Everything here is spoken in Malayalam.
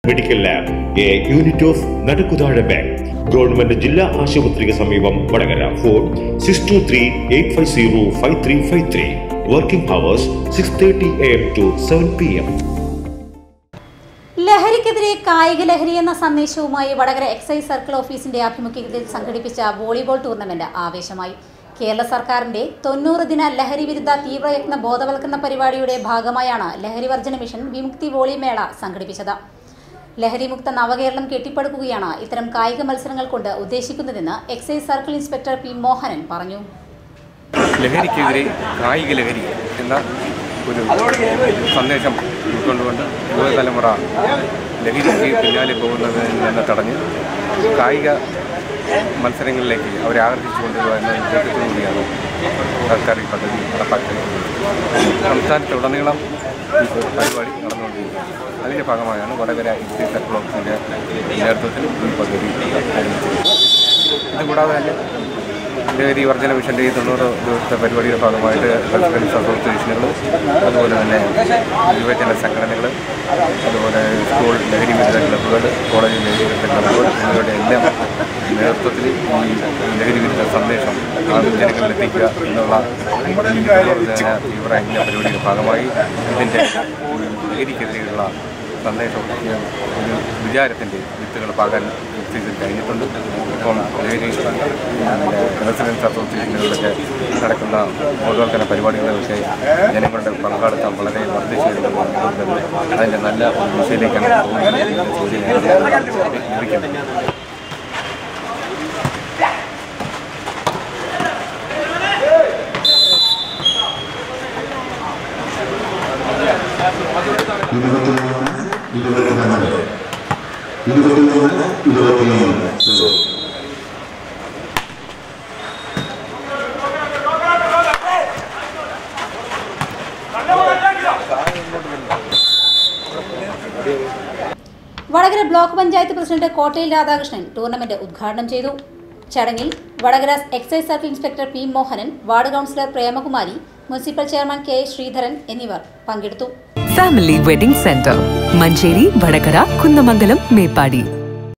medical lab a unit of Nadakkuthazha bank government ജില്ലാ ആശുപത്രിക്ക് സമീപം Vadakara phone six two three eight five zero five three five three working hours six thirty A M two seven P M ലഹരിക്കെതിരെ കായിക ലഹരി എന്ന സന്ദേശവുമായി വടകര എക്സൈസ് സർക്കിൾ ഓഫീസിന്റെ ആഭിമുഖ്യത്തിൽ സംഘടിപ്പിച്ച വോളിബോൾ ടൂർണമെന്റ് ആവേശമായി കേരള സർക്കാരിന്റെ തൊണ്ണൂറ് ദിന ലഹരി വിരുദ്ധ തീവ്രയത്ന ബോധവൽക്കരണ പരിപാടിയുടെ ഭാഗമായാണ് ലഹരി വർജന മിഷൻ വിമുക്തി വോളി മേള സംഘടിപ്പിച്ചത് ലഹരിമുക്ത നവകേരളം കെട്ടിപ്പടുക്കുകയാണ് ഇത്തരം കായിക മത്സരങ്ങൾ കൊണ്ട് ഉദ്ദേശിക്കുന്നതെന്ന് excise circle inspector P Mohanan പറഞ്ഞു ലഹരിക്കെതിരെ കായിക ലഹരി എന്ന ഒരു സന്ദേശം ഉൾക്കൊണ്ടുകൊണ്ട് യുവതലമുറ ലഹരിക്ക് പിന്നാലെ പോകുന്നതിൽ നിന്ന് തടഞ്ഞ് കായിക മത്സരങ്ങളിലേക്ക് അവരെ ആകർഷിച്ചു കൊണ്ടുവരിക എന്ന ഉദ്ദേശത്തോടുകൂടിയാണ് സർക്കാർ ഈ പദ്ധതി നടപ്പാക്കുന്നത് സംസ്ഥാനത്തുടനീളം ഈ പരിപാടി നടന്നുകൊണ്ടിരിക്കുന്നത് അതിൻ്റെ ഭാഗമായാണ് വടകര എക്സി സർക്കിൾ ഓഫീസിൻ്റെ നേതൃത്വത്തിൽ ഈ പദ്ധതി ആരംഭിച്ചത് ഇതുകൂടാതെ തന്നെ ലഹരി വർജന മിഷൻ്റെ ഈ തൊണ്ണൂറ് ദിവസത്തെ പരിപാടിയുടെ ഭാഗമായിട്ട് റെസിഡൻസ് അസോസിയേഷനുകൾ അതുപോലെ തന്നെ യുവജന സംഘടനകൾ അതുപോലെ സ്കൂൾ ലഹരി വിരുദ്ധ ക്ലബ്ബുകൾ കോളേജ് ലഹരി വിരുദ്ധ ക്ലബ്ബുകൾ എന്നിവയുടെ എല്ലാം നേതൃത്വത്തിൽ ഈ ലഹരി വിരുദ്ധ സന്ദേശം ആദ്യം ജനങ്ങളിൽ എത്തിക്കുക എന്നുള്ള ഈ വർജന തീവ്ര യജ്ഞ പരിപാടിയുടെ ഭാഗമായി ഇതിൻ്റെ ലഹരിക്കെതിരെയുള്ള സന്ദേശം ഒരു വിചാരത്തിൻ്റെ വിത്തുകൾ പാകാൻ എത്തിച്ചത് കഴിഞ്ഞിട്ടുണ്ട് ഇപ്പം ലഹരി റെസിഡൻസ് അസോസിയേഷനുകളിലൊക്കെ നടക്കുന്ന ബോധവൽക്കരണ പരിപാടികളിലൊക്കെ ജനങ്ങളുടെ പങ്കാളിത്തം വളരെ വർദ്ധിച്ചു വരുന്നതുകൊണ്ട് തന്നെ അതിൻ്റെ നല്ല ഒരു ദിശയിലേക്കാണ് പോകുന്നത് എന്ന സൂചന ലഭിക്കുന്നത് ഇരുപത്തിമൂന്ന് ഇരുപത്തിനാല് ഇരുപത്തിമൂന്ന് ഇരുപത്തിയൊന്ന് വടകര ബ്ലോക്ക് പഞ്ചായത്ത് പ്രസിഡന്റ് കോട്ടയിൽ രാധാകൃഷ്ണൻ ടൂർണമെന്റ് ഉദ്ഘാടനം ചെയ്തു ചടങ്ങിൽ Vadakara excise circle inspector P Mohanan ward councillor Premakumari municipal chairman K Sreedharan എന്നിവർ പങ്കെടുത്തു family wedding centre Manjeri Vadakara Kunnamangalam Meppadi